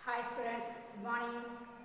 hi students good morning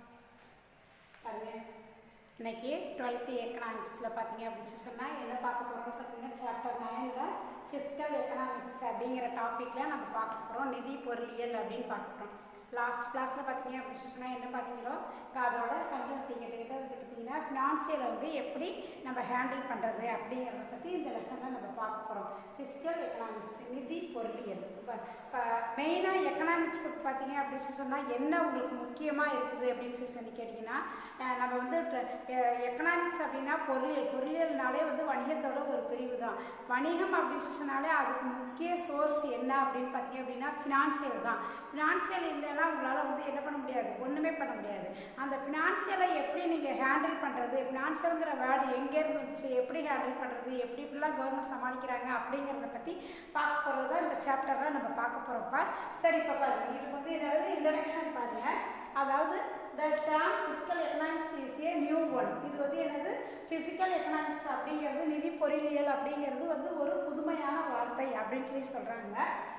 பாருங்க இன்னைக்கு twelfth எக்கனாமிக்ஸில் பார்த்தீங்க அப்படின்னு சொன்னால் என்ன பார்க்க போகிறோம்னு பார்த்தீங்கன்னா சாப்டர் நைனில் ஃபிசிக்கல் எக்கனாமிக்ஸ் அப்படிங்கிற டாப்பிக்கில் நம்ம பார்க்க போகிறோம் நிதி பொருளியல் அப்படின்னு பார்க்க போகிறோம் லாஸ்ட் கிளாஸில் பார்த்தீங்க அப்படின்னு சொன்னால் என்ன பார்த்தீங்களோ இப்போ அதோட கண்டென்ட் கேட்டுக்கிட்டு அதுக்கு பார்த்தீங்கன்னா ஃபினான்சியலை வந்து எப்படி நம்ம ஹேண்டில் பண்ணுறது அப்படிங்கிறத பற்றி இந்த லெசனில் நம்ம பார்க்க போகிறோம் ஃபிசிக்கல் எக்கனாமிக்ஸ் நிதி பொருளியல் இப்போ மெயினாக எக்கனாமிக்ஸ் பார்த்தீங்க அப்படின்னு சொன்னால் என்ன உங்களுக்கு முக்கியமாக இருக்குது அப்படின்னு சொல்லி சொல்லி கேட்டிங்கன்னா அஹ் நம்ம வந்து எக்கனாமிக்ஸ் அப்படின்னா பொருளியல் பொருளியல்னாலே வந்து வணிகத்தோட ஒரு பிரிவு தான் வணிகம் அப்படின்னு சொல்லி சொன்னாலே அதுக்கு முக்கிய சோர்ஸ் என்ன அப்படின்னு பார்த்தீங்க அப்படின்னா ஃபினான்சியல் தான் ஃபினான்சியல் இல்லைன்னா உங்களால் வந்து என்ன பண்ண முடியாது ஒன்றுமே பண்ண முடியாது அந்த ஃபினான்சியலை எப்படி நீங்கள் ஹேண்டில் பண்ணுறது ஃபினான்சியலுங்கிற வேர்டு எங்கேருந்து வந்துச்சு எப்படி ஹேண்டில் பண்ணுறது எப்படி இப்படிலாம் கவர்மெண்ட் சமாளிக்கிறாங்க அப்படிங்கிறத பற்றி பார்க்க போகிறது தான் இந்த சாப்டர் தான் நம்ம பார்க்க போகிறோம்ப்பா சரி இப்போ பாருங்க இதுக்கு வந்து ஏதாவது இன்ட்ரடக்ஷன் பாருங்க அதாவது the term physical economics is a new one இது வந்து என்னது ஃபிசிக்கல் எக்கனாமிக்ஸ் அப்படிங்கிறது நிதி பொருளியல் அப்படிங்கிறது வந்து ஒரு புதுமையான வார்த்தை அப்படின்னு சொல்லி சொல்கிறாங்க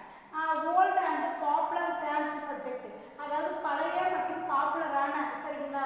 old and popular terms subject அதாவது பழைய மற்றும் பாப்புலரான சரிங்களா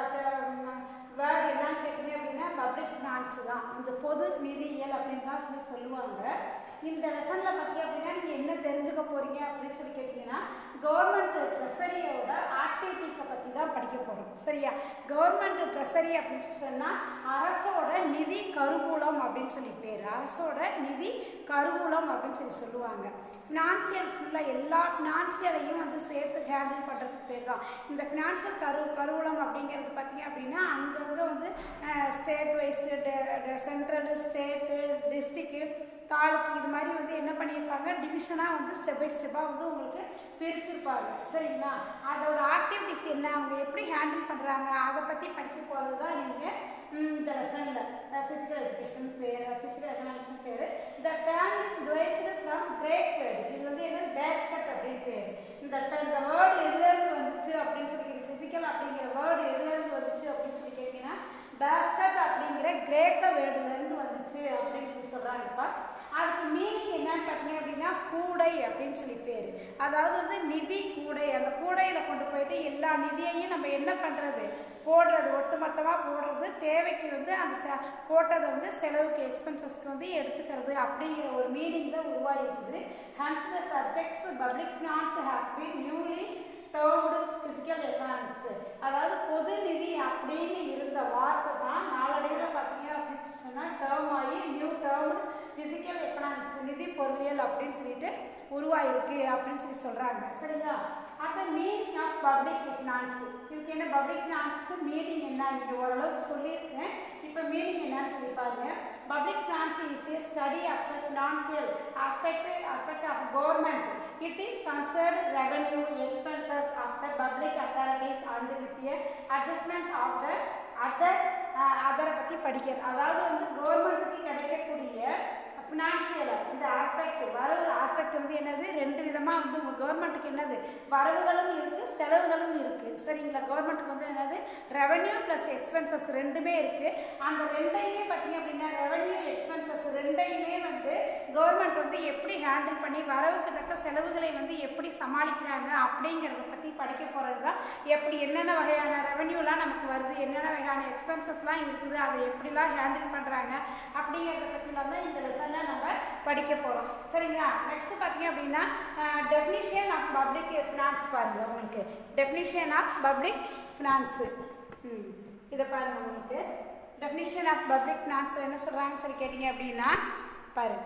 வேர்டு என்னன்னு கேட்குறீங்க அப்படின்னா பப்ளிக் ஃபினான்ஸ் தான் இந்த பொது நிதியியல் அப்படின்னு தான் சொல்லி சொல்லுவாங்க இந்த லெசனில் பார்த்தீங்க அப்படின்னா நீங்கள் என்ன தெரிஞ்சுக்க போகிறீங்க அப்படின்னு சொல்லி கேட்டிங்கன்னா கவர்மெண்ட் ட்ரெஸரியோட ஆக்டிவிட்டீஸை பற்றி தான் படிக்க போகிறோம் சரியா கவர்மெண்ட் ட்ரெஸரி அப்படின்னு சொல்லி சொன்னால் அரசோட நிதி கருவூலம் அப்படின்னு சொல்லி பேர் அரசோட நிதி கருவூலம் அப்படின்னு சொல்லி சொல்லுவாங்க ஃபினான்சியல் ஃபுல்லாக எல்லா ஃபினான்சியலையும் வந்து சேர்த்து ஹேண்டில் பண்ணுறதுக்கு பேர் தான் இந்த ஃபினான்சியல் கரு கருவூலம் அப்படிங்கிறது பார்த்தீங்க அப்படின்னா அங்கங்கே வந்து state wise central state district taluk இது மாதிரி வந்து என்ன பண்ணியிருப்பாங்க டிவிஷனாக வந்து ஸ்டெப் பை ஸ்டெப்பாக வந்து உங்களுக்கு பிரிச்சிருப்பாங்க சரிங்களா அதோட ஆக்டிவிட்டிஸ் என்ன அவங்க எப்படி ஹேண்டில் பண்ணுறாங்க அதை பற்றி படிக்க போகிறது தான் நீங்கள் இந்த லெசனில் ஃபிசிக்கல் எஜுகேஷன் பேர் ஃபிசிக்கல் எக்கனாமிக்ஸ் பேர் இந்த term is devised from great word இது வந்து என்ன பேஸ்கட் அப்படின்னு பேர் இந்த இந்த வேர்டு எதுலேருந்து வந்துச்சு அப்படின்னு சொல்லி ஃபிசிக்கல் அப்படிங்கிற வேர்டு எதுலேருந்து வந்துச்சு அப்படின்னு சொல்லி கேட்டிங்கன்னா பேஸ்கட் அப்படிங்கிற கிரேக்க வேர்டுலேருந்து வந்துச்சு அப்படின்னு சொல்லி சொல்கிறாங்கப்பா அதுக்கு மீனிங் என்னன்னு பார்த்தீங்க அப்படின்னா கூடை அப்படின்னு சொல்லி பேர் அதாவது வந்து நிதி கூடை அந்த கூடையில் கொண்டு போயிட்டு எல்லா நிதியையும் நம்ம என்ன பண்ணுறது போடுறது ஒட்டுமொத்தமாக போடுறது தேவைக்கு வந்து அந்த ச போட்டதை வந்து செலவுக்கு எக்ஸ்பென்சஸ்க்கு வந்து எடுத்துக்கிறது அப்படிங்கிற ஒரு மீனிங் தான் உருவாகிருக்குது hence the subjects public finance has been newly termed physical economics அதாவது பொது நிதி அப்படின்னு இருந்த வார்த்தை தான் நாளடைவில் பார்த்தீங்க அப்படின்னு சொன்னால் டேர்ம் ஆகி நியூ டேர்ம்டு ஃபிசிக்கல் எக்கனாமிக்ஸ் நிதி பொருளியல் அப்படின்னு சொல்லிட்டு உருவாயிருக்கு அப்படின்னு சொல்லி சொல்கிறாங்க சரிங்களா அடுத்த மீனிங் ஆஃப் பப்ளிக் ஃபினான்ஸ் இதுக்கு என்ன பப்ளிக் ஃபினான்ஸ்க்கு மீனிங் என்ன இங்கே ஓரளவுக்கு சொல்லியிருக்கேன் இப்போ மீனிங் என்னன்னு சொல்லி பாருங்க public finance is a study of the financial aspect aspect of government it is concerned revenue expenses of the public authorities and with a adjustment of the other அதரை பற்றி படிக்கிறது அதாவது வந்து கவர்மெண்ட்டுக்கு கிடைக்கக்கூடிய ஃபினான்சியலை இந்த ஆஸ்பெக்ட் வரவு ஆஸ்பெக்ட் வந்து என்னது ரெண்டு விதமாக வந்து உங்கள் கவர்மெண்ட்டுக்கு என்னது வரவுகளும் இருக்குது செலவுகளும் இருக்குது சரிங்களா கவர்மெண்ட்டுக்கு வந்து என்னது ரெவன்யூ ப்ளஸ் எக்ஸ்பென்சஸ் ரெண்டுமே இருக்குது அந்த ரெண்டையுமே பார்த்தீங்க அப்படின்னா ரெவன்யூ எக்ஸ்பென்சஸ் ரெண்டையுமே வந்து கவர்மெண்ட் வந்து எப்படி ஹேண்டில் பண்ணி வரவுக்கு தக்க செலவுகளை வந்து எப்படி சமாளிக்கிறாங்க அப்படிங்கிறத பற்றி படிக்க போகிறது தான் எப்படி என்னென்ன வகையான ரெவன்யூலாம் நமக்கு வருது என்னென்ன வகையான எக்ஸ்பென்சஸ்லாம் இருக்குது அதை எப்படிலாம் ஹேண்டில் பண்ணுறாங்க அப்படிங்கிறத பற்றிலாம் தான் இந்த லெசனில் நம்ம படிக்க போகிறோம் சரிங்களா நெக்ஸ்ட் பார்த்தீங்க அப்படின்னா டெஃபினிஷன் ஆஃப் பப்ளிக் ஃபினான்ஸ் பாருங்கள் உங்களுக்கு டெஃபினிஷன் ஆஃப் பப்ளிக் ஃபினான்ஸு ம் இதை பாருங்கள் உங்களுக்கு டெஃபினிஷன் ஆஃப் பப்ளிக் ஃபினான்ஸ் என்ன சொல்கிறாங்கன்னு சொல்லி கேட்டிங்க அப்படின்னா பாருங்க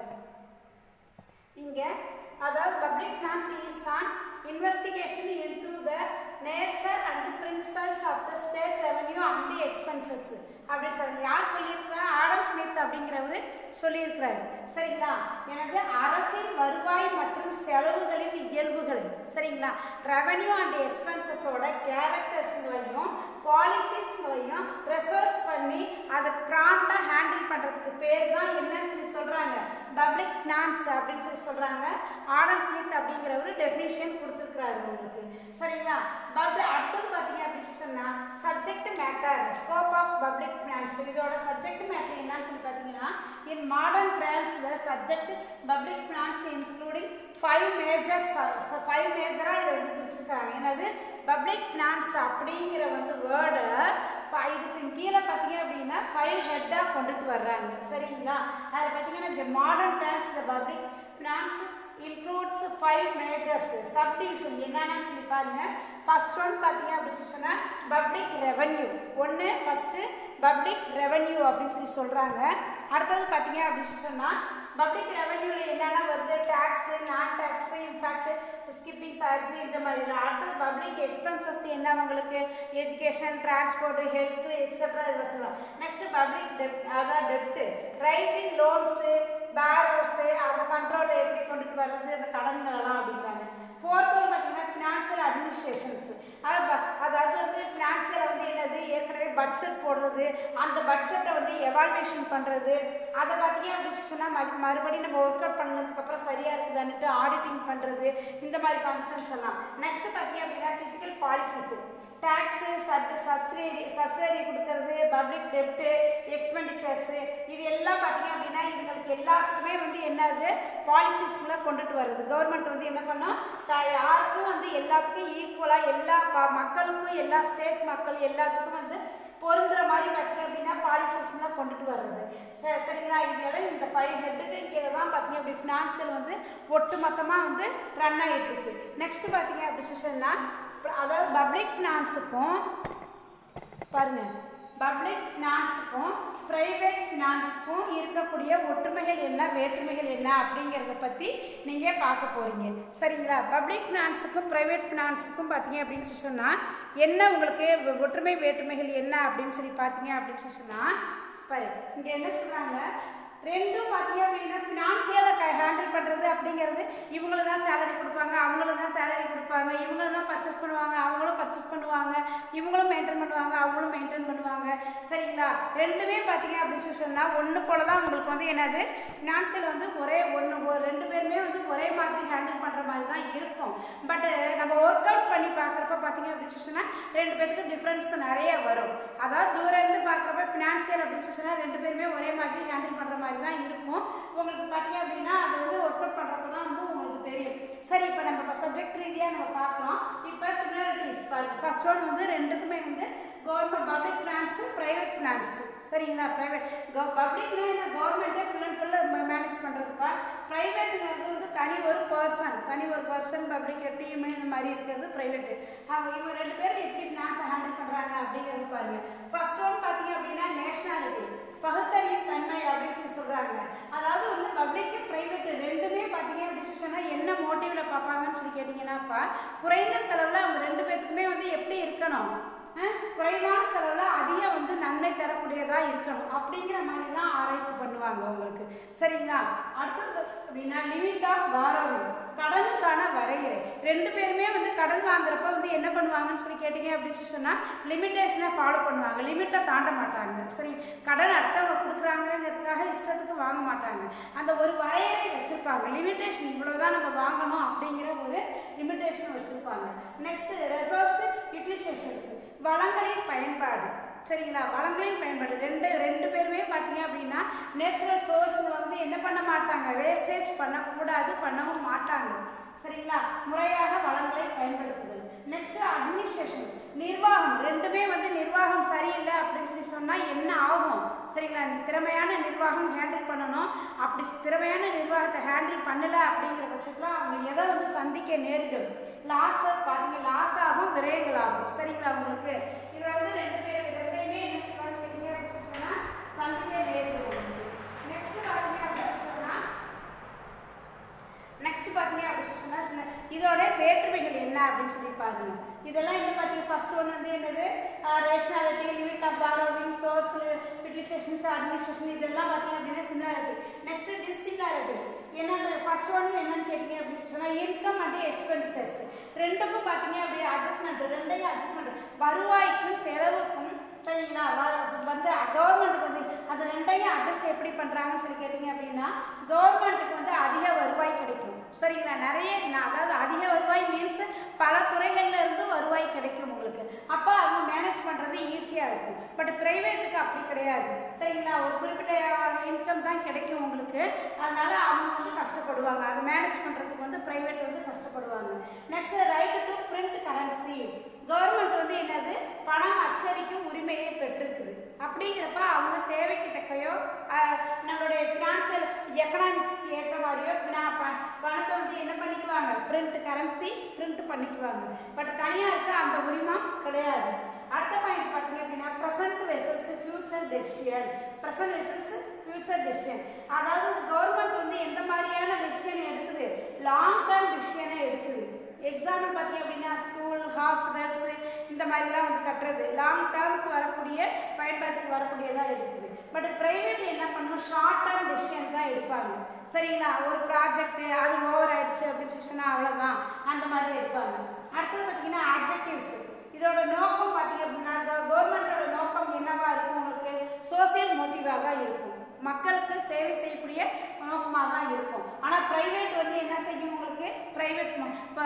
இங்கே அதாவது public finance is an investigation into the nature and principles of the state revenue and expenses அப்படின்னு சொல்லி யார் சொல்லியிருக்கிறா ஆடம் ஸ்மித் அப்படிங்கிறவர் சொல்லியிருக்கிறாரு சரிங்களா எனக்கு அரசின் வருவாய் மற்றும் செலவுகளின் இயல்புகளை சரிங்களா ரெவன்யூ அண்ட் எக்ஸ்பென்சஸோட கேரக்டர்ஸ்களையும் பாலிசிஸ்களையும் ப்ரெசர்ஸ் பண்ணி அதை ப்ராம்ப்டாக ஹேண்டில் பண்ணுறதுக்கு பேர் தான் என்னன்னு சொல்லி சொல்கிறாங்க பப்ளிக் ஃபினான்ஸ் அப்படின்னு சொல்லி சொல்கிறாங்க ஆடம் ஸ்மித் அப்படிங்கிறவர் டெஃபினிஷன் கொடுத்துருக்குறாரு உங்களுக்கு சரிங்களா பப்ளிக் அடுத்தது பார்த்தீங்க அப்படின்னு சொன்னால் subject matter scope of public finance இதோட சப்ஜெக்ட் மேட்டர் என்னன்னு சொல்லி பார்த்தீங்கன்னா in modern terms the subject public finance including five major five மேஜராக இதை வந்து பிரிச்சிருக்காங்க ஏன்னா என்னது பப்ளிக் ஃபினான்ஸ் அப்படிங்கிற வந்து வேர்டை இதுக்கு கீழே பார்த்தீங்க அப்படின்னா ஃபைவ் ஹெட்டாக கொண்டுட்டு வர்றாங்க சரிங்களா அதில் பார்த்தீங்கன்னா இந்த மாடர்ன் டேர்ம்ஸ் இந்த public finance includes five majors subdivision என்னென்னு சொல்லி பாருங்க ஃபர்ஸ்ட் ஒன் பார்த்தீங்க அப்படின்னு சொன்னால் பப்ளிக் ரெவன்யூ ஒன்று ஃபஸ்ட்டு பப்ளிக் ரெவன்யூ அப்படின்னு சொல்லி சொல்கிறாங்க அடுத்தது பார்த்தீங்க அப்படின்னு சொன்னால் பப்ளிக் ரெவன்யூவில் என்னென்ன வருது டேக்ஸு நான் டேக்ஸு இன்ஃபேக்ட் ஸ்கிப்பிங் சார்ஜ் இந்த மாதிரி அடுத்தது பப்ளிக் எக்ஸ்பென்சஸ் என்ன உங்களுக்கு எஜுகேஷன் டிரான்ஸ்போர்ட் ஹெல்த் எக்ஸெட்ரா இதெல்லாம் சொல்லலாம் நெக்ஸ்ட் பப்ளிக் டெட் அதான் டெப்ட்டு ரைசிங் லோன்ஸு பேரோஸு அதை கண்ட்ரோலில் எப்படி கொண்டுட்டு வர்றது அந்த கடன்களெல்லாம் அப்படிங்கிறாங்க ஃபோர்த் ஒன் பார்த்தீங்கன்னா ஃபினான்ஷியல் அட்மினிஸ்ட்ரேஷன்ஸ் அதாவது வந்து ஃபினான்ஷியல் வந்து என்னது ஏற்கனவே பட்ஜெட் போடுறது அந்த பட்ஜெட்டை வந்து எவால்வேஷன் பண்ணுறது அதை பார்த்தீங்க அப்படின்னு சொன்னால் மறு மறுபடியும் நம்ம ஒர்க் அவுட் பண்ணதுக்கப்புறம் சரியாக இருக்குதான்ட்டு ஆடிட்டிங் பண்ணுறது இந்த மாதிரி ஃபங்க்ஷன்ஸ் எல்லாம் நெக்ஸ்ட் பார்த்தீங்க அப்படின்னா physical policies tax such subsidiary subsidiary கொடுக்கறது பப்ளிக் டெப்ட்டு எக்ஸ்பெண்டிச்சர்ஸு இது எல்லாம் பார்த்தீங்க அப்படின்னா இதுங்களுக்கு எல்லாத்துக்குமே வந்து என்னது பாலிசிஸ்குள்ளே கொண்டுட்டு வருது கவர்மெண்ட் வந்து என்ன பண்ணோம் யாருக்கும் வந்து எல்லாத்துக்கும் ஈக்குவலாக எல்லா மக்களுக்கும் எல்லா ஸ்டேட் மக்கள் எல்லாத்துக்கும் வந்து பொருந்துற மாதிரி பார்த்தீங்க அப்படின்னா பாலிசிஸ்லாம் கொண்டுட்டு வர்றது சரி சரிங்களா இதெல்லாம் இந்த ஃபைவ் ஹெட்டுக்கு கீழே தான் பார்த்தீங்க அப்படி ஃபினான்ஷியல் வந்து ஒட்டு மொத்தமாக வந்து ரன் ஆகிட்டு இருக்கு நெக்ஸ்ட் பார்த்தீங்க அப்படி சொன்னால் அதாவது பப்ளிக் ஃபினான்ஸுக்கும் பாருங்கள் பப்ளிக் ஃபினான்ஸுக்கும் ப்ரைவேட் ஃபினான்ஸுக்கும் இருக்கக்கூடிய ஒற்றுமைகள் என்ன வேற்றுமைகள் என்ன அப்படிங்கிறத பற்றி நீங்கள் பார்க்க போகிறீங்க சரிங்களா பப்ளிக் ஃபினான்ஸுக்கும் ப்ரைவேட் ஃபினான்ஸுக்கும் பார்த்தீங்க அப்படின்னு சொல்லி சொன்னால் என்ன உங்களுக்கு ஒற்றுமை வேற்றுமைகள் என்ன அப்படின்னு சொல்லி பார்த்தீங்க அப்படின்னு சொல்லி சொன்னால் பாரு இங்கே என்ன சொல்கிறாங்க ரெண்டும் பார்த்தீங்க அப்படின்னா ஃபினான்சியலை க ஹேண்டில் பண்ணுறது அப்படிங்கிறது இவங்களும் தான் சேலரி கொடுப்பாங்க அவங்களும் தான் சேலரி கொடுப்பாங்க இவங்களும் தான் பர்ச்சேஸ் பண்ணுவாங்க அவங்களும் பர்ச்சேஸ் பண்ணுவாங்க இவங்களும் மெயின்டைன் பண்ணுவாங்க அவங்களும் மெயின்டைன் பண்ணுவாங்க சரிங்களா ரெண்டுமே பார்த்தீங்க அப்படின்னு சொல்லி சொன்னால் ஒன்று போல தான் உங்களுக்கு வந்து என்னது ஃபினான்சியல் வந்து ஒரே ஒன்று ரெண்டு பேருமே வந்து ஒரே மாதிரி ஹேண்டில் பண்ணுற மாதிரி தான் இருக்கும் பட் நம்ம ஒர்க் அவுட் பண்ணி பார்க்குறப்ப பார்த்தீங்க அப்படின்னு சொல்லி சொன்னால் ரெண்டு பேருக்கு டிஃப்ரென்ஸ் நிறைய வரும் அதாவது தூரம் இருந்து பார்க்குறப்ப ஃபினான்சியல் அப்படின்னு சொல்லி சொன்னால் ரெண்டு பேருமே ஒரே மாதிரி ஹேண்டில் பண்ணுற மாதிரி தான் இருக்கும் உங்களுக்கு பார்த்தீங்க அப்படின்னா அதை வந்து ஒர்க் அவுட் பண்ணுறப்ப தான் வந்து உங்களுக்கு தெரியும் சரி இப்போ நம்ம இப்போ சப்ஜெக்ட் ரீதியாக நம்ம பார்க்கலாம் இப்போ சிமிலாரிட்டிஸ் பாருங்க ஃபர்ஸ்ட் ஒன் வந்து ரெண்டுக்குமே வந்து government public finance private finance சரிங்களா ப்ரைவேட் பப்ளிக்னா என்ன கவர்மெண்ட்டே ஃபுல் அண்ட் ஃபுல்லாக மேனேஜ் பண்ணுறதுப்பா ப்ரைவேட்டுங்கிறது வந்து தனி ஒரு பர்சன் தனி ஒரு பர்சன் பப்ளிக் டீமு இந்த மாதிரி இருக்கிறது ப்ரைவேட்டு அவங்க இவங்க ரெண்டு பேரும் எப்படி ஃபினான்ஸை ஹேண்டில் பண்ணுறாங்க அப்படிங்கிறது பாருங்க ஃபர்ஸ்ட் ஒன் பார்த்தீங்க அப்படின்னா நேஷனாலிட்டி பகுத்தறிவு தன்மை அப்படின்னு சொல்லி சொல்கிறாங்க அதாவது வந்து பப்ளிக்கு ப்ரைவேட் ரெண்டுமே பார்த்தீங்க அப்படின்னு சொன்னால் என்ன மோட்டிவில் பார்ப்பாங்கன்னு சொல்லி கேட்டிங்கன்னாப்பா குறைந்த செலவில் அவங்க ரெண்டு பேத்துக்குமே வந்து எப்படி இருக்கணும் குறைவான செலவில் அதிக வந்து நன்மை தரக்கூடியதாக இருக்கணும் அப்படிங்கிற மாதிரி தான் ஆராய்ச்சி பண்ணுவாங்க உங்களுக்கு சரிங்களா அடுத்தது அப்படின்னா லிமிட் ஆஃப் பாரோவிங் கடனுக்கான வரையறை ரெண்டு பேருமே வந்து கடன் வாங்குறப்ப வந்து என்ன பண்ணுவாங்கன்னு சொல்லி கேட்டீங்க அப்படின்னு சொன்னால் லிமிட்டேஷனை ஃபாலோ பண்ணுவாங்க லிமிட்டை தாண்ட மாட்டாங்க சரி கடன் அடுத்தவங்க கொடுக்குறாங்கிறதுக்காக இஷ்டத்துக்கு வாங்க மாட்டாங்க அந்த ஒரு வரையறை வச்சுருப்பாங்க லிமிட்டேஷன் இவ்வளோ தான் நம்ம வாங்கணும் அப்படிங்கிற ஒரு லிமிட்டேஷன் வச்சுருப்பாங்க நெக்ஸ்ட் ரெசோர்ஸ் யூட்டிலைசேஷன்ஸ் வளங்களின் பயன்பாடு சரிங்களா வளங்களின் பயன்பாடு ரெண்டு ரெண்டு பேருமே பார்த்தீங்க அப்படின்னா நேச்சுரல் சோர்ஸ் வந்து என்ன பண்ண மாட்டாங்க வேஸ்டேஜ் பண்ணக்கூடாது பண்ணவும் மாட்டாங்க சரிங்களா முறையாக வளங்களை பயன்படுத்துதல் நெக்ஸ்ட் அட்மினிஸ்ட்ரேஷன் நிர்வாகம் ரெண்டுமே வந்து நிர்வாகம் சரியில்லை அப்படின்னு சொல்லி சொன்னால் என்ன ஆகும் சரிங்களா திறமையான நிர்வாகம் ஹேண்டில் பண்ணணும் அப்படி திறமையான நிர்வாகத்தை ஹேண்டில் பண்ணலை அப்படிங்கிற பட்சத்தில் அவங்க எதை வந்து சந்திக்க நேரிடும் லாஸ் பார்த்தீங்க லாஸ் ஆகும் விரயங்கள் ஆகும் சரிங்களா உங்களுக்கு இதை வந்து ரெண்டு பேர் ரெண்டையுமே என்ன செய்வாங்க கேட்டீங்க அப்படின்னு சொன்னால் சந்திக்க நேரிடும் நெக்ஸ்ட் பார்த்தீங்க அப்படின்னு சொன்னால் நெக்ஸ்ட் பார்த்தீங்க அப்படின்னு சொன்னால் சின்ன இதோட வேற்றுமைகள் என்ன அப்படின்னு சொல்லி பாருங்க இதெல்லாம் என்ன பார்த்தீங்க ஃபர்ஸ்ட் ஒன்று வந்து என்னது rationality limit of borrowing source utilisations administration இதெல்லாம் பார்த்தீங்க அப்படின்னா சிமிலாரிட்டி நெக்ஸ்ட் டிஸ்டிங்காரிட்டி என்னென்ன ஃபர்ஸ்ட் ஒன் என்னன்னு கேட்டீங்க அப்படின்னு சொன்னால் இன்கம் அண்ட் எக்ஸ்பெண்டிச்சர்ஸ் ரெண்டுக்கும் பார்த்தீங்க அப்படி அட்ஜஸ்ட்மெண்ட் ரெண்டையும் அட்ஜஸ்ட்மெண்ட் வருவாய்க்கும் செலவுக்கும் சரிங்களா வந்து கவர்மெண்ட்டுக்கு வந்து அது ரெண்டையும் அட்ஜஸ்ட் எப்படி பண்ணுறாங்கன்னு சொல்லி கேட்டிங்க அப்படின்னா கவர்மெண்ட்டுக்கு வந்து அதிக வருவாய் கிடைக்கும் சரிங்களா நிறைய அதாவது அதிக வருவாய் மீன்ஸ் பல துறைகளில் இருந்து வருவாய் கிடைக்கும் உங்களுக்கு அப்போ அவங்க மேனேஜ் பண்ணுறது ஈஸியாக இருக்கும் பட் ப்ரைவேட்டுக்கு அப்படி கிடையாது சரிங்களா ஒரு குறிப்பிட்ட இன்கம் தான் கிடைக்கும் உங்களுக்கு அதனால அவங்க வந்து கஷ்டப்படுவாங்க அதை மேனேஜ் பண்ணுறதுக்கு வந்து ப்ரைவேட் வந்து கஷ்டப்படுவாங்க next right to print currency government வந்து என்னது பணம் அச்சடிக்கும் உரிமையை பெற்றிருக்குது அப்படிங்கிறப்ப அவங்க தேவைக்கு தக்கையோ அஹ், நம்மளுடைய ஃபினான்சியல் எக்கனாமிக்ஸ்க்கு ஏற்ற மாதிரியோ பினா- ப- பணத்தை வந்து என்ன பண்ணிக்குவாங்க பிரிண்ட் கரன்சி பிரிண்ட் பண்ணிக்குவாங்க பட் தனியாருக்கு அந்த உரிமம் கிடையாது அடுத்த பாயிண்ட் பார்த்தீங்க அப்படின்னா present versus future decision present versus future decision அதாவது கவர்மெண்ட் வந்து எந்த மாதிரியான டெசிஷன் எடுக்குது லாங் டேர்ம் டெசிஷனை எடுக்குது எக்ஸாம்பிள் பார்த்தீங்க அப்படின்னா ஸ்கூல் ஹாஸ்பிட்டல்ஸு இந்த மாதிரிலாம் வந்து கட்டுறது லாங் டேர்முக்கு வரக்கூடிய பயன்பாட்டுக்கு வரக்கூடியதாக இருக்குது பட் ப்ரைவேட் என்ன பண்ணும் ஷார்ட் டேர்ம் டெசிஷன் தான் எடுப்பாங்க சரிங்களா ஒரு ப்ராஜெக்ட்டு அது ஓவர் ஆயிடுச்சு அப்படின்னு சொல்லி சொன்னா அவ்வளோதான் அந்த மாதிரி எடுப்பாங்க அடுத்தது பார்த்தீங்கன்னா அப்ஜெக்டிவ்ஸ் இதோட நோக்கம் பார்த்தீங்க அப்படின்னா கவர்மெண்டோட நோக்கம் என்னவா இருக்கும் உங்களுக்கு சோசியல் மோட்டிவாக தான் இருக்கும் மக்களுக்கு சேவை செய்யக்கூடிய நோக்கமாக தான் இருக்கும் ஆனால் ப்ரைவேட் வந்து என்ன செய்யும் உங்களுக்கு ப்ரைவேட்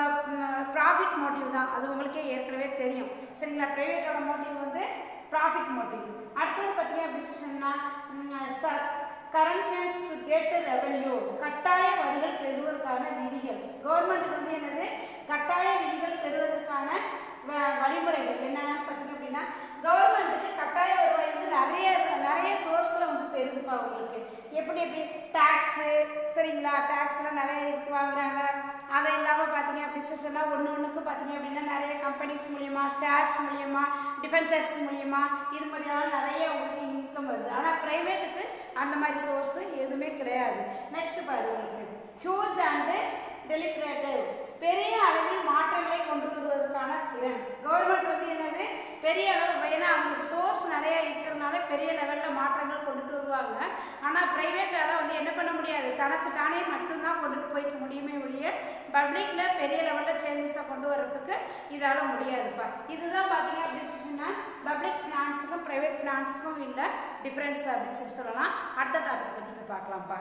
ப்ராஃபிட் மோட்டிவ் தான் அது உங்களுக்கே ஏற்கனவே தெரியும் சரிங்களா ப்ரைவேட்டோட மோட்டிவ் வந்து ப்ராஃபிட் மோட்டிவ் அடுத்தது பார்த்தீங்க அப்படின்னு சொன்னால் கரன்சன்ஸ் டு கெட் ரெவென்யூ கட்டாய வரிகள் பெறுவதற்கான விதிகள் கவர்மெண்ட் வந்து என்னது கட்டாய விதிகள் பெறுவதற்கான வ- வழிமுறைகள் என்னென்னு பார்த்தீங்க அப்படின்னா கவர்மெண்ட்டுக்கு கட்டாய வருவாய் வந்து நிறைய நிறைய சோர்ஸில் வந்து பெருகுப்பா உங்களுக்கு எப்படி எப்படி டேக்ஸு சரிங்களா டேக்ஸ்லாம் நிறைய இதுக்கு வாங்குறாங்க அதை இல்லாமல் பார்த்தீங்க அப்படின்னு சொல்லி சொன்னால் ஒன்று ஒன்றுக்கு பார்த்தீங்க அப்படின்னா நிறைய கம்பெனிஸ் மூலியமா ஷேர்ஸ் மூலியமா டிஃபென்சர்ஸ் மூலியமா இது மாதிரியான நிறைய உங்களுக்கு இன்கம் வருது ஆனால் ப்ரைவேட்டுக்கு அந்த மாதிரி சோர்ஸ் எதுவுமே கிடையாது நெக்ஸ்ட் பாருங்க உங்களுக்கு ஹியூஜ் அண்டு டெலிபரேட்டிவ் பெரிய அளவில் மாற்றங்களை கொண்டு வருவதற்கான திறன் கவர்மெண்ட் வந்து என்னது பெரிய அளவு ஏன்னா அவங்களுக்கு சோர்ஸ் நிறைய இருக்கிறதுனால பெரிய லெவலில் மாற்றங்கள் கொண்டுட்டு வருவாங்க ஆனால் ப்ரைவேட்டால் வந்து என்ன பண்ண முடியாது தனக்கு தானே மட்டும்தான் கொண்டுட்டு போய்க்க முடியுமே ஒழிய பப்ளிக்கில் பெரிய லெவலில் சேஞ்சஸை கொண்டு வர்றதுக்கு இதால் முடியாதுப்பா இதுதான் பார்த்தீங்க அப்படின்னு சொன்னா பப்ளிக் ஃபினான்ஸுக்கும் ப்ரைவேட் ஃபினான்ஸுக்கும் இல்லை டிஃப்ரென்ஸ் அப்படின்னு சொல்லி சொல்லலாம் அடுத்த டாபிக் பற்றி போய் பார்க்கலாம்ப்பா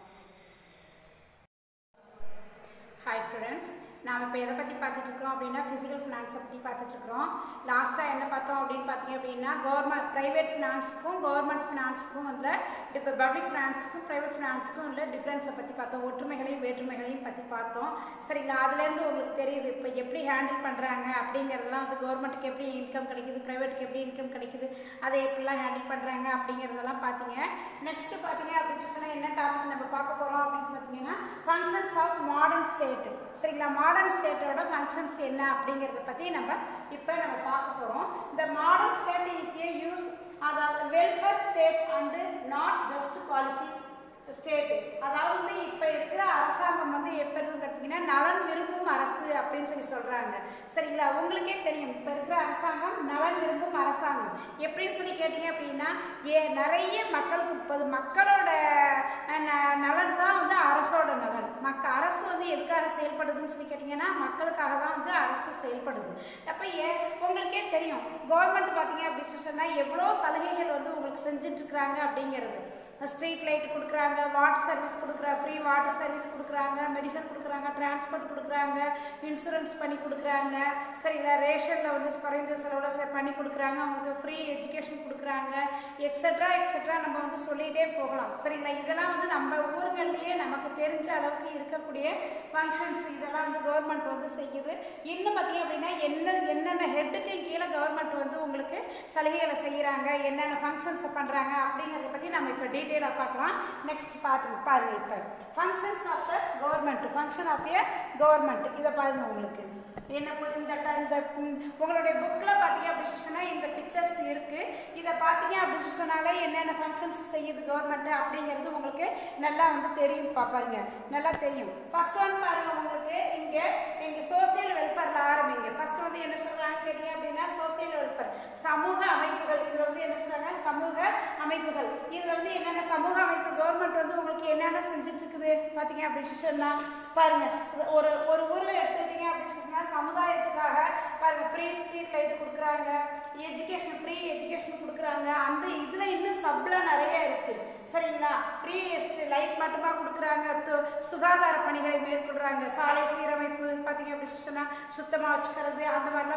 ஹாய் ஸ்டூடெண்ட்ஸ் நாம் இப்போ எதை பற்றி பார்த்துட்டு இருக்கிறோம் அப்படின்னா ஃபிசிக்கல் ஃபினான்ஸை பற்றி பார்த்துட்டு இருக்கிறோம் லாஸ்ட்டாக என்ன பார்த்தோம் அப்படின்னு பார்த்தீங்க அப்படின்னா கவர்மெண்ட் ப்ரைவேட் ஃபினான்ஸுக்கும் கவர்மெண்ட் ஃபினான்ஸுக்கும் வந்து இப்போ பப்ளிக் ஃபினான்ஸுக்கும் ப்ரைவேட் ஃபினான்ஸுக்கும் உள்ள டிஃப்ரென்ஸை பற்றி பார்த்தோம் ஒற்றுமைகளையும் வேற்றுமைகளையும் பற்றி பார்த்தோம் சரிங்களா அதுலேருந்து உங்களுக்கு தெரியுது இப்போ எப்படி ஹேண்டில் பண்ணுறாங்க அப்படிங்கிறதெல்லாம் வந்து கவர்மெண்ட்டுக்கு எப்படி இன்கம் கிடைக்குது ப்ரைவேட்டுக்கு எப்படி இன்கம் கிடைக்குது அதை எப்படிலாம் ஹேண்டில் பண்ணுறாங்க அப்படிங்கிறதெல்லாம் பார்த்தீங்க நெக்ஸ்ட் பார்த்தீங்க அப்படின்னு சொல்லி சொன்னா என்ன டாபிக் நம்ம பார்க்க போகிறோம் அப்படின்னு பார்த்தீங்கன்னா ஃபங்க்ஷன்ஸ் ஆஃப் மாடர்ன் ஸ்டேட் சரிங்களா மாடர்ன் ஸ்டேட்டோட ஃபங்க்ஷன்ஸ் என்ன அப்படிங்கிறத பற்றி நம்ம இப்போ நம்ம பார்க்க போகிறோம் இந்த modern state is a use அதாவது welfare state and not just policy state அதாவது வந்து இப்போ இருக்கிற அரசாங்கம் வந்து எப்போ இருக்குன்னு பார்த்தீங்கன்னா நலன் விரும்பும் அரசு அப்படின்னு சொல்லி சொல்கிறாங்க சரிங்களா உங்களுக்கே தெரியும் இப்போ இருக்கிற அரசாங்கம் நலன் விரும்பும் அரசாங்கம் எப்படின்னு சொல்லி கேட்டீங்க அப்படின்னா ஏ நிறைய மக்களுக்கு இப்போது மக்களோட அஹ், ந- நலன் தான் வந்து அரசோட நலன் மக்க அரசு வந்து எதுக்காக செயல்படுதுன்னு சொல்லி கேட்டிங்கன்னா மக்களுக்காக தான் வந்து அரசு செயல்படுது அப்போ ஏ உங்களுக்கே தெரியும் கவர்மெண்ட் பார்த்தீங்க அப்படின்னு சொல்லி சொன்னால் எவ்வளோ சலுகைகள் வந்து உங்களுக்கு செஞ்சுட்டு இருக்கிறாங்க அப்படிங்கிறது ஸ்ட்ரீட் லைட் கொடுக்குறாங்க வாட்டர் சர்வீஸ் கொடுக்குறாங்க ஃப்ரீ வாட்டர் சர்வீஸ் கொடுக்குறாங்க மெடிசன் கொடுக்குறாங்க டிரான்ஸ்போர்ட் கொடுக்குறாங்க இன்சூரன்ஸ் பண்ணி கொடுக்குறாங்க சரிங்களா ரேஷனில் வந்து குறைந்த செலவோட ச- பண்ணி கொடுக்குறாங்க அவங்களுக்கு ஃப்ரீ எஜுகேஷன் கொடுக்குறாங்க எக்ஸட்ரா எக்ஸட்ரா நம்ம வந்து சொல்லிகிட்டே போகலாம் சரிங்களா இதெல்லாம் வந்து நம்ம ஊர்கள்லேயே நமக்கு தெரிஞ்ச அளவுக்கு இருக்கக்கூடிய ஃபங்க்ஷன்ஸ் இதெல்லாம் வந்து கவர்மெண்ட் வந்து செய்யுது இன்னும் பார்த்தீங்க அப்படின்னா என்ன என்னென்ன ஹெட்டுக்கு கீழே கவர்மெண்ட் வந்து உங்களுக்கு சலுகைகளை செய்கிறாங்க என்னென்ன ஃபங்க்ஷன்ஸை பண்ணுறாங்க அப்படிங்கிறத பற்றி நம்ம இப்போ டீட்டெயிலாக பார்க்கலாம் நெக்ஸ்ட் பார்த்து பாருங்க இப்போ functions of the government function of a government இதை பாருங்க உங்களுக்கு என்ன பு- இந்த ட- இந்த ம், உங்களுடைய புக்கில் பார்த்தீங்க அப்படின்னு சொன்னால் இந்த பிக்சர்ஸ் இருக்குது இதை பார்த்தீங்க அப்படின்னு சொன்னாலே என்னென்ன ஃபங்க்ஷன்ஸ் செய்யுது கவர்மெண்ட் அப்படிங்கிறது உங்களுக்கு நல்லா வந்து தெரியும் பாருங்க நல்லா தெரியும் ஃபர்ஸ்ட் ஒன் பாருங்க உங்களுக்கு இங்கே இங்கே சோசியல் வெல்ஃபேரில் ஆரம்பிங்க ஃபர்ஸ்ட் வந்து என்ன சொல்கிறாங்க கேட்டீங்க அப்படின்னா சோசியல் வெல்ஃபேர் சமூக அமைப்புகள் இதில் வந்து என்ன சொல்கிறாங்க சமூக அமைப்புகள் இதில் வந்து என்னென்ன சமூக அமைப்பு கவர்மெண்ட் வந்து உங்களுக்கு என்னென்ன செஞ்சுட்டு இருக்குது பார்த்தீங்க அப்படின்னு சொன்னால் பாருங்க ஒரு ஒரு ஊரில் எடுத்துக்கிட்டீங்க அப்படின்னு சொன்னால் சமுதாயத்துக்காக பாருங்க ஃப்ரீ ஸ்ட்ரீட் லைட் கொடுக்குறாங்க எஜுகேஷன் ஃப்ரீ எஜுகேஷன் கொடுக்குறாங்க அந்த இதில் இன்னும் சப்லாம் நிறைய இருக்குது சரிங்களா ஃப்ரீ லைட் மட்டுமா கொடுக்குறாங்க து- சுகாதார பணிகளை மேற்கொள்கிறாங்க சாலை சீரமைப்பு பார்த்தீங்க அப்படின்னு சொன்னால் சுத்தமாக வச்சுக்கிறது அந்த மாதிரிலாம் பார்த்தீங்க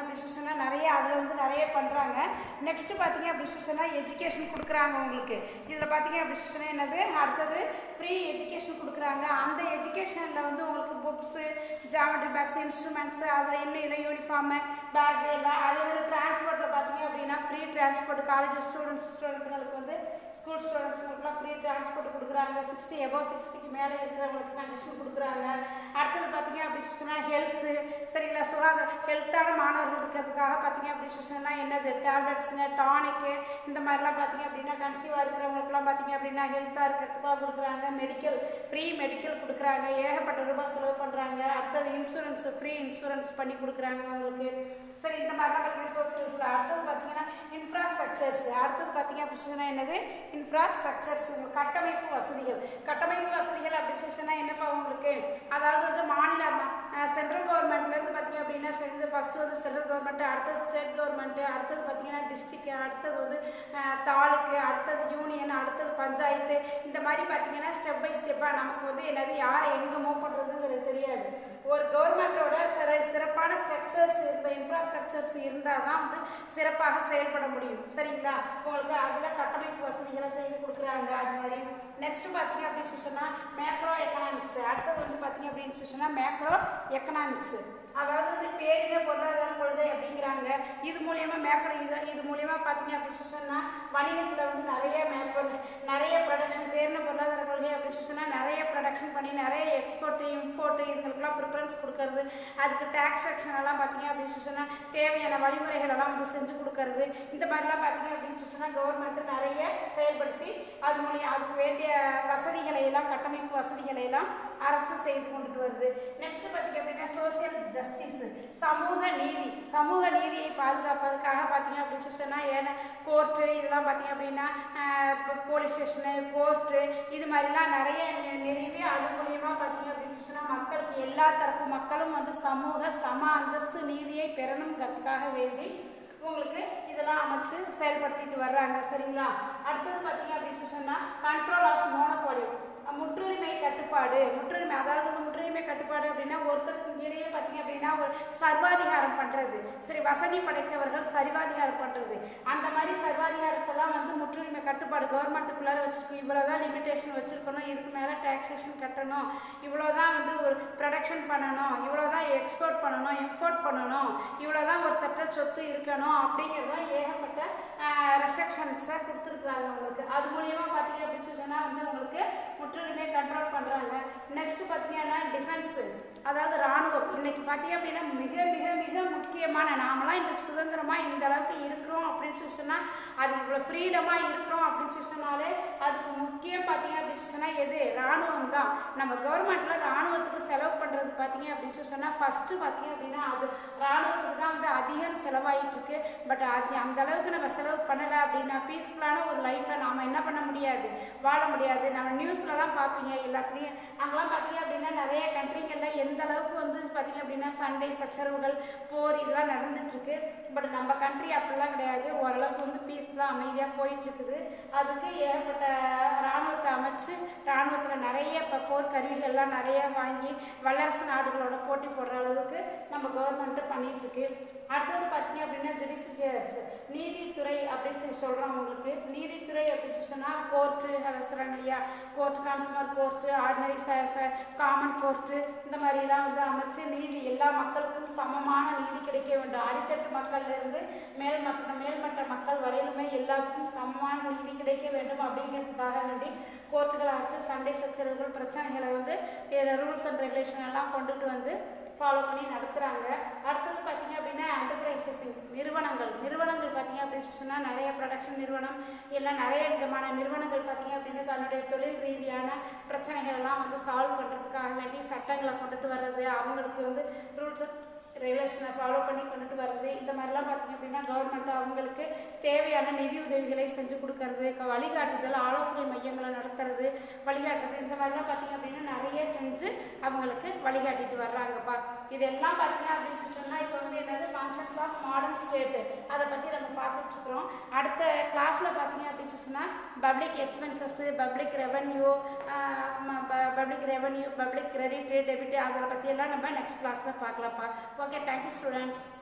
அப்படின்னு சொன்னால் நிறைய அதில் வந்து நிறைய பண்ணுறாங்க நெக்ஸ்ட் பார்த்தீங்க அப்படின்னு சொன்னால் எஜுகேஷன் கொடுக்குறாங்க உங்களுக்கு இதில் பார்த்தீங்க அப்படின்னு சொன்னால் என்னது அடுத்தது ஃப்ரீ எஜுகேஷன் கொடுக்குறாங்க அந்த எஜுகேஷனில் வந்து உங்களுக்கு புக்ஸு ஜாமெட்ரி பேக்ஸ் இன்ஸ்ட்ருமெண்ட்ஸு அதில் என்ன இல்லை யூனிஃபார்மு பேக் எல்லாம் அதே மாதிரி டிரான்ஸ்போர்ட்டில் பார்த்தீங்க அப்படின்னா ஃப்ரீ டிரான்ஸ்போர்ட் காலேஜ் ஸ்டூடெண்ட்ஸ் ஸ்டூடெண்ட்டுங்களுக்கு வந்து ஸ்கூல் ஸ்டூடெண்ட்ஸ்ங்களுக்குலாம் ஃப்ரீ டிரான்ஸ்போர்ட் கொடுக்குறாங்க சிக்ஸ்டி எபோவ் சிக்ஸ்டிக்கு மேலே இருக்கிறவங்களுக்கு கன்ஜெக்ஷன் கொடுக்குறாங்க அடுத்தது பார்த்தீங்க அப்படின்னு சொன்னால் ஹெல்த்து சரிங்களா சுகாதார ஹெல்த்தான மாணவர்கள் இருக்கிறதுக்காக பார்த்தீங்க அப்படின்னு சொன்னால் என்னது டேப்லெட்ஸுங்க டானிக்கு இந்த மாதிரிலாம் பார்த்தீங்க அப்படின்னா கன்சீவாக இருக்கிறவங்களுக்குலாம் பார்த்தீங்க அப்படின்னா ஹெல்த்தாக இருக்கிறதுக்காக கொடுக்குறாங்க மெடிக்கல் ஃப்ரீ மெடிக்கல் கொடுக்குறாங்க ஏகப்பட்ட ரூபாய் செலவு பண்ணுறாங்க அடுத்தது இன்சூரன்ஸ் ஃப்ரீ இன்சூரன்ஸ் பண்ணி கொடுக்குறாங்க உங்களுக்கு சரி இந்த மாதிரிலாம் பார்த்தீங்கன்னா சோசியல் அடுத்தது பார்த்தீங்கன்னா இன்ஃப்ராஸ்ட்ரக்சர்ஸ் அடுத்தது பார்த்தீங்க அப்படின்னு சொன்னால் என்னது இன்ஃப்ராஸ்ட்ரக்சர்ஸ் உங்களுக்கு கட்டமைப்பு வசதிகள் கட்டமைப்பு வசதிகள் அப்படின்னு சொன்னால் என்னப்பா உங்களுக்கு அதாவது வந்து மாநில சென்ட்ரல் கவர்மெண்ட்லேருந்து பார்த்தீங்க அப்படின்னா சேர்ந்து ஃபஸ்ட்டு வந்து சென்ட்ரல் கவர்மெண்ட் அடுத்தது ஸ்டேட் கவர்மெண்ட்டு அடுத்தது பார்த்தீங்கன்னா டிஸ்ட்ரிக்ட் அடுத்தது வந்து தாலுக்கு அடுத்தது யூனியன் அடுத்தது பஞ்சாயத்து இந்த மாதிரி பார்த்தீங்கன்னா ஸ்டெப் பை ஸ்டெப்பாக நமக்கு வந்து என்னது யாரை எங்கே மூவ் பண்ணுறதுங்கிறது தெரியாது ஒரு கவர்மெண்ட்டோட சிற சிறப்பான ஸ்ட்ரக்சர்ஸ் இந்த இன்ஃப்ராஸ்ட்ரக்சர்ஸ் இருந்தால் தான் வந்து சிறப்பாக செயல்பட முடியும் சரிங்களா உங்களுக்கு அதில் கட்டமைப்பு வசதிகளை செய்து கொடுக்குறாங்க அது மாதிரி நெக்ஸ்ட் பார்த்தீங்க அப்படின்னு சொன்னால் மேக்ரோ எக்கனாமிக்ஸ் அடுத்தது வந்து பார்த்தீங்க அப்படின்னு சொன்னால் மேக்ரோ எக்கனாமிக்ஸ் அதாவது வந்து பேரின பொருளாதார கொள்கை அப்படிங்கிறாங்க இது மூலயமா மேக்ரோ இது இது மூலயமா பார்த்தீங்க அப்படின்னு சொன்னால் வணிகத்தில் வந்து நிறைய மேப்பர் நிறைய ப்ரொடக்ஷன் பேரின பொருளாதார கொள்கை அப்படின்னு சொன்னால் நிறைய ப்ரொடக்ஷன் பண்ணி நிறைய எக்ஸ்போர்ட்டு இம்போர்ட்டு இதுங்களுக்குலாம் ப்ரிஃபரன்ஸ் கொடுக்கறது அதுக்கு டேக்ஸ் செக்ஷன் எல்லாம் பார்த்தீங்க அப்படின்னு சொன்னால் தேவையான வழிமுறைகள் எல்லாம் வந்து செஞ்சு கொடுக்கறது இந்த மாதிரிலாம் பார்த்தீங்க அப்படின்னு சொன்னால் கவர்மெண்ட்டு நிறைய செயல்படுத்தி அது மூலியம் அதுக்கு வேண்டிய வசதிகளை எல்லாம் கட்டமைப்பு வசதிகளை எல்லாம் அரசு செய்து கொண்டுட்டு வருது நெக்ஸ்ட் பார்த்தீங்க அப்படின்னா சோசியல் ஜஸ்டிஸ் சமூக நீதி சமூக நீதியை பாதுகாப்பதற்காக பார்த்தீங்க அப்படின்னு சொன்னால் ஏன்னா கோர்ட்டு இதெல்லாம் பார்த்தீங்க அப்படின்னா போலீஸ் ஸ்டேஷனு கோர்ட்டு இது மாதிரிலாம் நிறைய நிறுவி அது மூலியமாக பார்த்தீங்க அப்படின்னு சொன்னால் மக்களுக்கு எல்லா தரப்பு மக்களும் வந்து சமூக சம அந்தஸ்து நீதியை பெறணுங்கிறதுக்காக வேண்டி உங்களுக்கு இதெல்லாம் அமைச்சு செயல்படுத்திட்டு வர்றாங்க சரிங்களா அடுத்தது பார்த்தீங்க அப்படின்னு சொன்னால் கண்ட்ரோல் ஆஃப் மோனோபாலி முற்றுரிமை கட்டுப்பாடு முற்றுரிமை அதாவது வந்து முற்றுரிமை கட்டுப்பாடு அப்படின்னா ஒருத்தருக்கு இடையே பார்த்தீங்க அப்படின்னா ஒரு சர்வாதிகாரம் பண்ணுறது சரி வசதி படைத்தவர்கள் சர்வாதிகாரம் பண்ணுறது அந்த மாதிரி சர்வாதிகாரத்தெல்லாம் வந்து முற்றுரிமை கட்டுப்பாடு கவர்மெண்ட்டுக்குள்ளார வச்சுருக்கோம் இவ்வளோ தான் லிமிடேஷன் வச்சுருக்கணும் இதுக்கு மேலே டேக்ஸேஷன் கட்டணும் இவ்வளோ தான் வந்து ஒரு ப்ரொடக்ஷன் பண்ணணும் இவ்வளோ தான் எக்ஸ்போர்ட் பண்ணணும் இம்போர்ட் பண்ணணும் இவ்வளோ தான் ஒரு தட்ட சொத்து இருக்கணும் அப்படிங்கிறதுலாம் ஏகப்பட்ட ரெஸ்ட்ரிக்ஷன்ஸை கொடுத்துருக்குறாங்க உங்களுக்கு அது மூலியமாக பார்த்தீங்க அப்படின்னு சொன்னால் வந்து உங்களுக்கு முற்றுரிமை கண்ட்ரோல் பண்ணுறாங்க நெக்ஸ்ட் பார்த்தீங்கன்னா டிஃபென்ஸு அதாவது இராணுவம் இன்னைக்கு பார்த்தீங்க அப்படின்னா மிக மிக மிக முக்கியமான நாமெல்லாம் இன்றைக்கு சுதந்திரமாக இந்த அளவுக்கு இருக்கிறோம் அப்படின்னு சொல்லி சொன்னால் அது இவ்வளோ ஃப்ரீடமாக இருக்கிறோம் அப்படின்னு சொல்லி சொன்னாலே அதுக்கு முக்கியம் பார்த்தீங்க அப்படின்னு சொல்லி சொன்னால் எது இராணுவம் தான் நம்ம கவர்மெண்ட்டில் இராணுவத்துக்கு செலவு பண்ணுறது பார்த்தீங்க அப்படின்னு சொல்லி சொன்னால் ஃபஸ்ட்டு பார்த்தீங்க அப்படின்னா அது இராணுவத்துக்கு தான் வந்து அதிகம் செலவாயிட்டு இருக்கு பட் அது அந்த அளவுக்கு நம்ம செலவு பண்ணலை அப்படின்னா பீஸ்ஃபுல்லான ஒரு லைஃப்பில் நாம் என்ன பண்ண முடியாது வாழ முடியாது நம்ம நியூஸ்லலாம் பார்ப்பீங்க எல்லாத்துலேயும் அங்கெல்லாம் பார்த்தீங்க அப்படின்னா நிறைய கண்ட்ரிகளில் எந்த அளவுக்கு வந்து பார்த்தீங்க அப்படின்னா சண்டை சச்சரவுகள் போர் இதெல்லாம் நடந்துட்டுருக்கு பட் நம்ம கண்ட்ரி அப்படிலாம் கிடையாது ஓரளவுக்கு வந்து பீஸ்ஃபுல்லாக அமைதியாக போயிட்டுருக்குது அதுக்கு ஏகப்பட்ட இராணுவத்தை அமைச்சு இராணுவத்தில் நிறைய இப்போ போர் கருவிகள்லாம் நிறைய வாங்கி வல்லரசு நாடுகளோட போட்டி போடுற அளவுக்கு நம்ம கவர்மெண்ட்டு பண்ணிகிட்ருக்கு அடுத்தது பார்த்தீங்க அப்படின்னா ஜுடிஷியர்ஸ் நீதித்துறை அப்படின்னு சொல்லி சொல்கிறோம் உங்களுக்கு நீதித்துறை அப்படின்னு சொல்லி சொன்னால் கோர்ட்டு அதை சொல்கிறாங்க இல்லையா கோர்ட் கன்சூமர் கோர்ட்டு ஆர்டினரி ச ச காமன் கோர்ட்டு இந்த மாதிரிலாம் வந்து அமைச்சு நீதி எல்லா மக்களுக்கும் சமமான நீதி கிடைக்க வேண்டும் அடித்தட்டு மக்கள்லேருந்து மேல் மக்கள் மேல்மட்ட மக்கள் வரையிலுமே எல்லாத்துக்கும் சமமான நீதி கிடைக்க வேண்டும் அப்படிங்கிறதுக்காக வேண்டி கோர்ட்டுகளை அரைச்சு சண்டை சச்சரவுகள் பிரச்சனைகளை வந்து ரூல்ஸ் அண்ட் ரெகுலேஷன் எல்லாம் கொண்டுட்டு வந்து ஃபாலோ பண்ணி நடத்துகிறாங்க அடுத்தது பார்த்தீங்க அப்படின்னா என்டர்பிரைசஸ் நிறுவனங்கள் நிறுவனங்கள் பார்த்தீங்க அப்படின்னு சொன்னால் நிறைய ப்ரொடக்ஷன் நிறுவனம் எல்லாம் நிறைய விதமான நிறுவனங்கள் பார்த்தீங்க அப்படின்னா தன்னுடைய தொழில் ரீதியான பிரச்சனைகள் எல்லாம் வந்து சால்வ் பண்ணுறதுக்காக வேண்டி சட்டங்களை கொண்டுட்டு வர்றது அவங்களுக்கு வந்து ரூல்ஸ் ரெகுலேஷனை ஃபாலோ பண்ணி கொண்டுட்டு வர்றது இந்த மாதிரிலாம் பார்த்தீங்க அப்படின்னா கவர்மெண்ட் அவங்களுக்கு தேவையான நிதி உதவிகளை செஞ்சு கொடுக்கறது க- வழிகாட்டுதல் ஆலோசனை மையங்களை நடத்துறது வழிகாட்டுறது இந்த மாதிரிலாம் பார்த்தீங்க அப்படின்னா நிறைய செஞ்சு அவங்களுக்கு வழிகாட்டிட்டு வர்றாங்கப்பா இதெல்லாம் பார்த்தீங்க அப்படின்னு சொல்லி சொன்னால் இப்போ வந்து என்னது ஃபங்க்ஷன்ஸ் ஆஃப் மாடர்ன் ஸ்டேட்டு அதை பற்றி நம்ம பார்த்துட்டு இருக்கிறோம் அடுத்த கிளாஸில் பார்த்தீங்க அப்படின்னு சொல்லி சொன்னால் public expenses public revenue public revenue public credit debit அதை பற்றியெல்லாம் நம்ம நெக்ஸ்ட் கிளாஸில் பார்க்கலாம்ப்பா ஓகே தேங்க்யூ ஸ்டூடெண்ட்ஸ்